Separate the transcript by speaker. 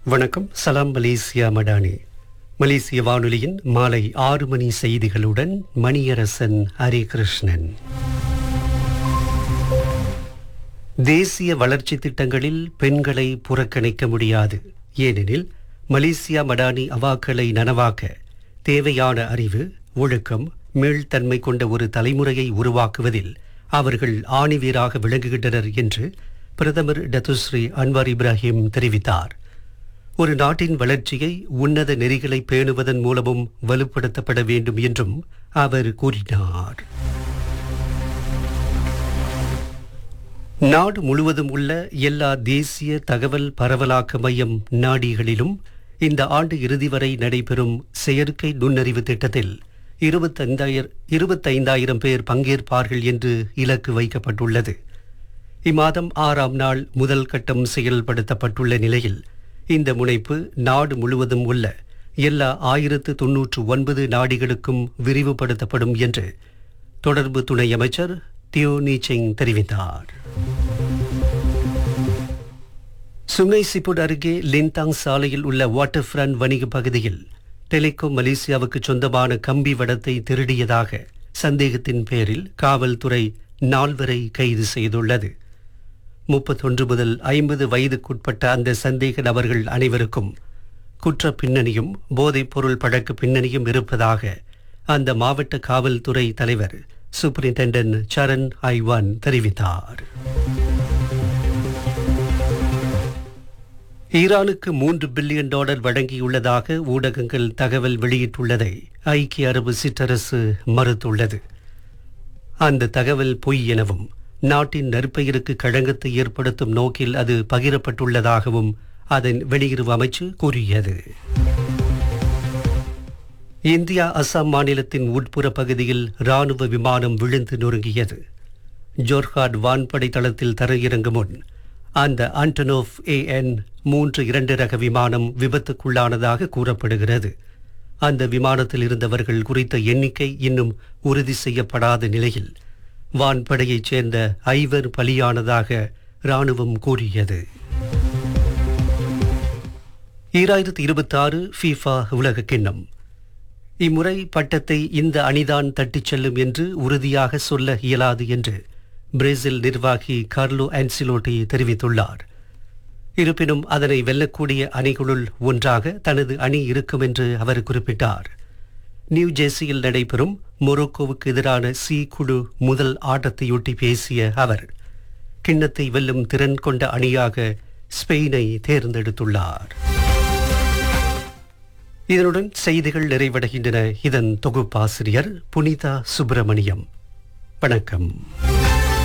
Speaker 1: வணக்கம் சலாம் மலேசியா மடானி மலேசிய வானொலியின் மாலை ஆறு மணி செய்திகளுடன் மணியரசன் ஹரிகிருஷ்ணன் தேசிய வளர்ச்சி திட்டங்களில் பெண்களை புறக்கணிக்க முடியாது ஏனெனில் மலேசியா மடானி அவாக்களை நனவாக்க தேவையான அறிவு ஒழுக்கம் மீள்தன்மை கொண்ட ஒரு தலைமுறையை உருவாக்குவதில் அவர்கள் ஆணிவேராக விளங்குகின்றனர் என்று பிரதமர் டத்துஸ்ரீ அன்வார் இப்ராஹிம் தெரிவித்தார் ஒரு நாட்டின் வளர்ச்சியை உன்னத நெறிகளை பேணுவதன் மூலமும் வலுப்படுத்தப்பட வேண்டும் என்றும் அவர் கூறினார் நாடு முழுவதும் உள்ள எல்லா தேசிய தகவல் பரவலாக்க மையம் நாடிகளிலும் இந்த ஆண்டு இறுதி வரை நடைபெறும் செயற்கை நுண்ணறிவு திட்டத்தில் இருபத்தைந்தாயிரம் இருபத்தைந்தாயிரம் பேர் பங்கேற்பார்கள் என்று இலக்கு வைக்கப்பட்டுள்ளது இம்மாதம் ஆறாம் நாள் முதல் கட்டம் செயல்படுத்தப்பட்டுள்ள நிலையில் இந்த முனைப்பு நாடு முழுவதும் உள்ள எல்லா ஆயிரத்து தொன்னூற்று ஒன்பது நாடிகளுக்கும் விரிவுபடுத்தப்படும் என்று தொடர்பு துணை அமைச்சர் தியோ நீச்சிங் தெரிவித்தார் சுங்கை சிப்புட் அருகே லின்தாங் சாலையில் உள்ள வாட்டர் ஃப்ரண்ட் வணிக பகுதியில் டெலிகாம் மலேசியாவுக்கு சொந்தமான கம்பி வடத்தை திருடியதாக சந்தேகத்தின் பேரில் காவல்துறை நால்வரை கைது செய்துள்ளது முப்பத்தொன்று முதல் ஐம்பது வயதுக்குட்பட்ட அந்த சந்தேக நபர்கள் அனைவருக்கும் குற்ற பின்னணியும் போதைப் பொருள் பழக்க பின்னணியும் இருப்பதாக அந்த மாவட்ட காவல்துறை தலைவர் சூப்பரிண்டென்டன்ட் சரண் ஐவான் தெரிவித்தார் ஈரானுக்கு மூன்று பில்லியன் டாலர் வழங்கியுள்ளதாக ஊடகங்கள் தகவல் வெளியிட்டுள்ளதை ஐக்கிய அரபு சிற்றரசு மறுத்துள்ளது அந்த தகவல் பொய் எனவும் நாட்டின் நற்பெயருக்கு களங்கத்தை ஏற்படுத்தும் நோக்கில் அது பகிரப்பட்டுள்ளதாகவும் அதன் வெளியுறவு அமைச்சு கூறியது இந்தியா அசாம் மாநிலத்தின் உட்புற பகுதியில் ராணுவ விமானம் விழுந்து நொறுங்கியது ஜோர்ஹாட் வான்படை தளத்தில் தரையிறங்கும் முன் அந்த ஆண்டனோஃப் ஏஎன் மூன்று இரண்டு ரக விமானம் விபத்துக்குள்ளானதாக கூறப்படுகிறது அந்த விமானத்தில் இருந்தவர்கள் குறித்த எண்ணிக்கை இன்னும் உறுதி செய்யப்படாத நிலையில் வான்படையைச் சேர்ந்த ஐவர் பலியானதாக ராணுவம் கூறியது ஈராயிரத்தி இருபத்தாறு ஃபீஃபா உலக கிண்ணம் இம்முறை பட்டத்தை இந்த அணிதான் தட்டிச் செல்லும் என்று உறுதியாக சொல்ல இயலாது என்று பிரேசில் நிர்வாகி கார்லோ ஆன்சிலோட்டி தெரிவித்துள்ளார் இருப்பினும் அதனை வெல்லக்கூடிய அணிகளுள் ஒன்றாக தனது அணி இருக்கும் என்று அவர் குறிப்பிட்டார் நியூ ஜெர்சியில் நடைபெறும் மொரோக்கோவுக்கு எதிரான சி குழு முதல் ஆட்டத்தையொட்டி பேசிய அவர் கிண்ணத்தை வெல்லும் திறன் கொண்ட அணியாக ஸ்பெயினை தேர்ந்தெடுத்துள்ளார் இதனுடன் செய்திகள் நிறைவடைகின்றன இதன் தொகுப்பாசிரியர் புனிதா சுப்பிரமணியம் வணக்கம்